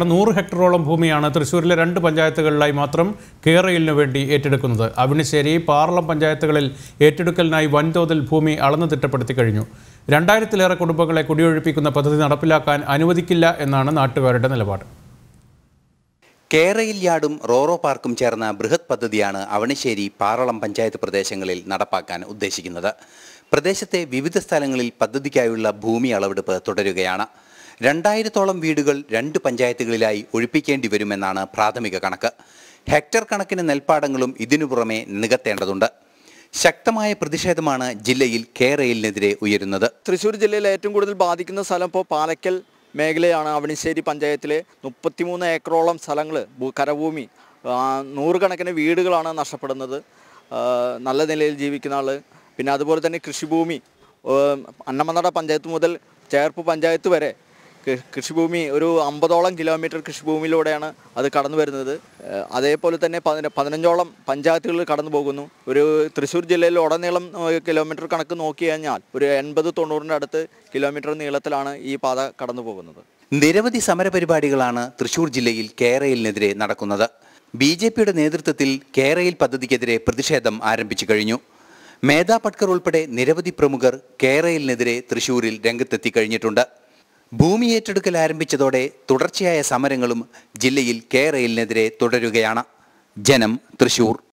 നൂറ് ഹെക്ടറോളം ഭൂമിയാണ് തൃശ്ശൂരിലെ രണ്ട് പഞ്ചായത്തുകളിലായി മാത്രം കേരയിലിനു വേണ്ടി ഏറ്റെടുക്കുന്നത് അവിണിശ്ശേരി പാർലം പഞ്ചായത്തുകളിൽ ഏറ്റെടുക്കലിനായി വൻതോതിൽ ഭൂമി അളന്നു തിട്ടപ്പെടുത്തി കഴിഞ്ഞു രണ്ടായിരത്തിലേറെ കുടുംബങ്ങളെ കുടിയൊഴിപ്പിക്കുന്ന പദ്ധതി നടപ്പിലാക്കാൻ അനുവദിക്കില്ല എന്നാണ് നാട്ടുകാരുടെ നിലപാട് കേരയിൽ യാർഡും റോറോ പാർക്കും ചേർന്ന ബൃഹത് പദ്ധതിയാണ് അവണിശ്ശേരി പാറളം പഞ്ചായത്ത് പ്രദേശങ്ങളിൽ നടപ്പാക്കാൻ ഉദ്ദേശിക്കുന്നത് പ്രദേശത്തെ വിവിധ സ്ഥലങ്ങളിൽ പദ്ധതിക്കായുള്ള ഭൂമി അളവെടുപ്പ് തുടരുകയാണ് രണ്ടായിരത്തോളം വീടുകൾ രണ്ട് പഞ്ചായത്തുകളിലായി ഒഴിപ്പിക്കേണ്ടി വരുമെന്നാണ് പ്രാഥമിക കണക്ക് ഹെക്ടർ കണക്കിന് നെൽപ്പാടങ്ങളും ഇതിനു പുറമെ നികത്തേണ്ടതുണ്ട് ശക്തമായ പ്രതിഷേധമാണ് ജില്ലയിൽ കേരയിലിനെതിരെ ഉയരുന്നത് തൃശ്ശൂർ ജില്ലയിൽ ഏറ്റവും കൂടുതൽ ബാധിക്കുന്ന സ്ഥലം ഇപ്പോൾ പാലക്കൽ മേഖലയാണ് അവണിശ്ശേരി പഞ്ചായത്തിലെ മുപ്പത്തിമൂന്ന് ഏക്കറോളം സ്ഥലങ്ങൾ കരഭൂമി ആ, നൂറുകണക്കിന് വീടുകളാണ് നഷ്ടപ്പെടുന്നത് ആ, നല്ല നിലയിൽ ജീവിക്കുന്ന ആൾ പിന്നെ അതുപോലെ തന്നെ കൃഷിഭൂമി ആ, അന്നമനട പഞ്ചായത്ത് മുതൽ ചേർപ്പ് പഞ്ചായത്ത് വരെ കൃ- കൃഷിഭൂമി ഒരു അമ്പതോളം കിലോമീറ്റർ കൃഷിഭൂമിയിലൂടെയാണ് അത് കടന്നു വരുന്നത് ഏഹ് അതേപോലെ തന്നെ പതിന- പതിനഞ്ചോളം പഞ്ചായത്തുകൾ കടന്നു പോകുന്നു ഒരു തൃശ്ശൂർ ജില്ലയിൽ ഉടനീളം ഏഹ് കിലോമീറ്റർ കണക്ക് നോക്കി കഴിഞ്ഞാൽ ഒരു എൺപത് തൊണ്ണൂറിൻ്റെ അടുത്ത് കിലോമീറ്റർ നീളത്തിലാണ് ഈ പാത കടന്നു പോകുന്നത് നിരവധി സമരപരിപാടികളാണ് തൃശൂർ ജില്ലയിൽ കേരയിലിനെതിരെ നടക്കുന്നത് ബി ജെ പിയുടെ നേതൃത്വത്തിൽ കേരയിൽ പദ്ധതിക്കെതിരെ പ്രതിഷേധം ആരംഭിച്ചു കഴിഞ്ഞു മേധാ പട്കർ ഉൾപ്പെടെ നിരവധി പ്രമുഖർ കേരയിലിനെതിരെ തൃശൂരിൽ രംഗത്തെത്തി കഴിഞ്ഞിട്ടുണ്ട് ഭൂമി ഏറ്റെടുക്കൽ ആരംഭിച്ചതോടെ തുടർച്ചയായ സമരങ്ങളും ജില്ലയിൽ കേരയിലിനെതിരെ തുടരുകയാണ് ജനം തൃശൂർ